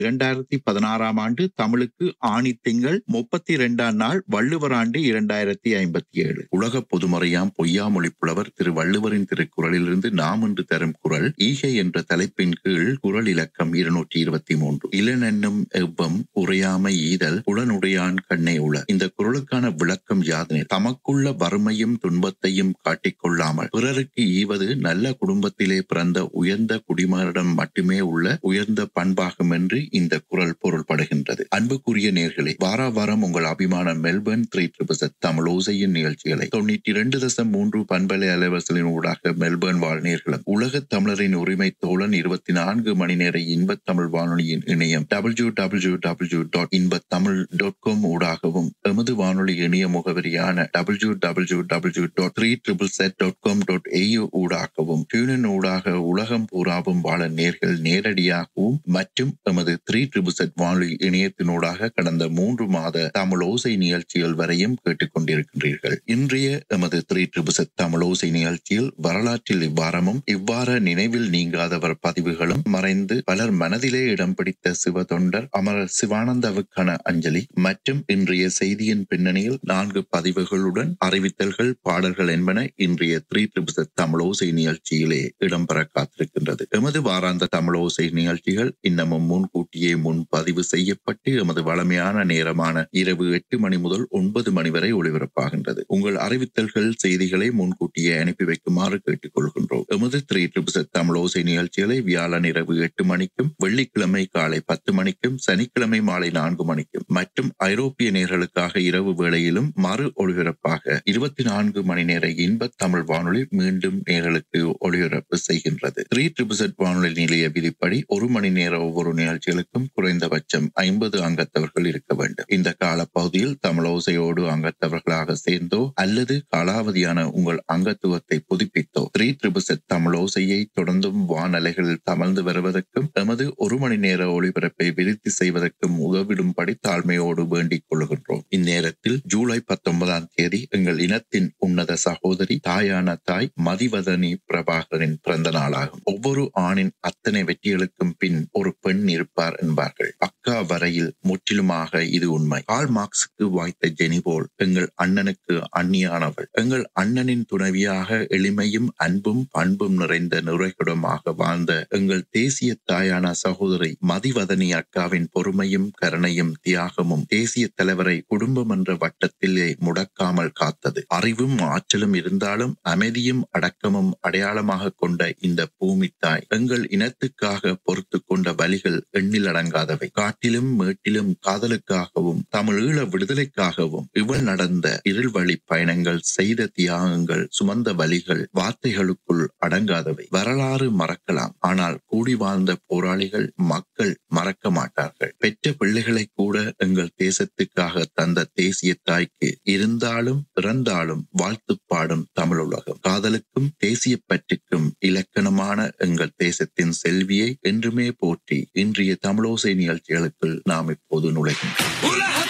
இரண்டாயிரத்தி பதினாறாம் ஆண்டு தமிழுக்கு ஆணி திங்கள் முப்பத்தி இரண்டாம் நாள் வள்ளுவர் ஆண்டு இரண்டாயிரத்தி ஐம்பத்தி ஏழு உலக பொதுமறையாம் பொய்யாமொழி புலவர் திரு வள்ளுவரின் திருக்குறளிலிருந்து நாம் என்று தரும் குரல் ஈகை என்ற தலைப்பின் கீழ் குரல் இலக்கம் இருநூற்றி இருபத்தி மூன்று இளனென்னும் எவ்வம் உரையாமை ஈதல் உடனுடையான் கண்ணே உள இந்த குரலுக்கான விளக்கம் யாதனை தமக்குள்ள வறுமையும் துன்பத்தையும் காட்டிக் கொள்ளாமல் பிறருக்கு ஈவது நல்ல குடும்பத்திலே பிறந்த உயர்ந்த குடிமகனிடம் மட்டுமே உள்ள உயர்ந்த பண்பாகும் என்று இந்த குரல் பொருள்படுகின்றது அன்புக்குரிய நேர்களே வார வாரம் உங்கள் அபிமான மெல்பர்ன் த்ரீ ட்ரிபிள் தமிழ் ஓசையின் நிகழ்ச்சிகளை தொண்ணூற்றி இரண்டு தசம் மூன்று பண்பலை அலைவசலின் ஊடாக மெல்பர்ன் வாழ் நேர்களும் உலக தமிழரின் உரிமை தோழன் இருபத்தி நான்கு மணி நேர இன்பத் தமிழ் வானொலியின் இணையம் டபிள்யூ டபிள்யூ டபிள்யூ டாட் இன்பத் தமிழ் டாட் காம் ஊடாகவும் எமது வானொலி இணைய முகவரியான W W W dot three triple Z dot com dot AU ஊடாகவும் டியூனின் ஊடாக உலகம் பூராவும் வாழ நேர்கள் நேரடியாகவும் மற்றும் எமது த்ரீ ட்ரிபிள் செட் வானொலி இணையத்தினூடாக கடந்த மூன்று மாத தமிழ் ஓசை நிகழ்ச்சிகள் வரையும் கேட்டுக்கொண்டிருக்கின்றீர்கள் இன்றைய எமது த்ரீ ட்ரிபிள் செட் தமிழ் ஓசை நிகழ்ச்சியில் வரலாற்றில் இவ்வாரமும் இவ்வாற நினைவில் நீங்காதவர் பதிவுகளும் மறைந்து பலர் மனதிலே இடம் பிடித்த சிவ தொண்டர் அமரர் சிவானந்தாவுக்கான அஞ்சலி மற்றும் இன்றைய செய்தியின் பின்னணியில் நான்கு பதிவுகளுடன் அறிவித்தல்கள் பாடல்கள் என்பன இன்றைய த்ரீ ட்ரிபிள் தமிழோசை நிகழ்ச்சியிலே இடம்பெற காத்திருக்கின்றது எமது வாராந்த தமிழோசை நிகழ்ச்சிகள் இன்னமும் முன்கூட்டியே முன் பதிவு செய்யப்பட்டு எமது வளமையான நேரமான இரவு எட்டு மணி முதல் ஒன்பது மணி வரை ஒளிபரப்பாகின்றது உங்கள் அறிவித்தல்கள் செய்திகளை முன்கூட்டியே அனுப்பி வைக்குமாறு கேட்டுக்கொள்கின்றோம் எமது த்ரீ ட்ரிபிள் தமிழோசை நிகழ்ச்சிகளை வியாழன் இரவு எட்டு மணிக்கும் வெள்ளிக்கிழமை காலை பத்து மணிக்கும் சனிக்கிழமை மாலை நான்கு மணிக்கும் மற்றும் ஐரோப்பிய நேர்களுக்காக இரவு வேளையிலும் மறு ஒளிபரப்பாக இருபத்தி நான்கு மணி நேர இன்ப தமிழ் வானொலி மீண்டும் நேர்களுக்கு ஒளிபரப்பு செய்கின்றது த்ரீ ட்ரிபிள் வானொலி நிலைய விதிப்படி ஒரு மணி நேர ஒவ்வொரு நிகழ்ச்சிகளுக்கும் குறைந்தபட்சம் ஐம்பது அங்கத்தவர்கள் இருக்க வேண்டும் இந்த காலப்பகுதியில் தமிழோசையோடு அங்கத்தவர்களாக சேர்ந்தோ அல்லது காலாவதியான உங்கள் அங்கத்துவத்தை புதுப்பித்தோ த்ரீ ட்ரிபிள் செட் தமிழோசையை தொடர்ந்தும் வானலைகளில் தமர்ந்து வருவதற்கும் எமது ஒரு மணி நேர ஒளிபரப்பை விருத்தி செய்வதற்கும் உதவிடும்படி தாழ்மையோடு வேண்டிக் கொள்கின்றோம் இந்நேரத்தில் ஜூலை பத்தொன்பதாம் தேதி எங்கள் இனத்தின் உன்னத சகோதரி தாயான தாய் மதிவதனி பிரபாகரின் பிறந்த நாளாகும் ஒவ்வொரு ஆணின் அத்தனை வெற்றிகளுக்கும் பின் ஒரு பெண் இருப்பார் என்பார்கள் அக்கா வரையில் முற்றிலுமாக இது உண்மை கால் மார்க்ஸுக்கு வாய்த்த ஜெனி போல் எங்கள் அண்ணனுக்கு அந்நியானவள் எங்கள் அண்ணனின் துணைவியாக எளிமையும் அன்பும் பண்பும் நிறைந்த நிறைகுடமாக வாழ்ந்த எங்கள் தேசிய தாயான சகோதரி மதிவதனி அக்காவின் பொறுமையும் கருணையும் தியாகமும் தேசிய தலைவரை குடும்பம் என்ற வட்டத்திலே முடக்காமல் காத்தது அறிவும் ஆற்றலும் இருந்தாலும் அமைதியும் அடக்கமும் அடையாளமாக கொண்ட இந்த பூமி தாய் எங்கள் இனத்துக்காக பொறுத்து கொண்ட வழிகள் எண்ணில் அடங்காதவை காட்டிலும் மேட்டிலும் காதலுக்காகவும் தமிழீழ விடுதலைக்காகவும் இவள் நடந்த இருள்வழி பயணங்கள் செய்த தியாகங்கள் சுமந்த வழிகள் வார்த்தைகளுக்குள் அடங்காதவை வரலாறு மறக்கலாம் ஆனால் கூடி வாழ்ந்த போராளிகள் மக்கள் மறக்க மாட்டார்கள் பெற்ற பிள்ளைகளை கூட எங்கள் தேசத்துக்காக தந்த தேசிய தாய்க்கு இருந்தாலும் பிறந்தாலும் வாழ்த்து பாடும் தமிழ் உலகம் காதலுக்கும் தேசிய பற்றுக்கும் இலக்கணமான எங்கள் தேசத்தின் செல்வியை என்றுமே போற்றி இன்றைய தமிழோசை நிகழ்ச்சிகளுக்குள் நாம் இப்போது நுழைகின்றோம்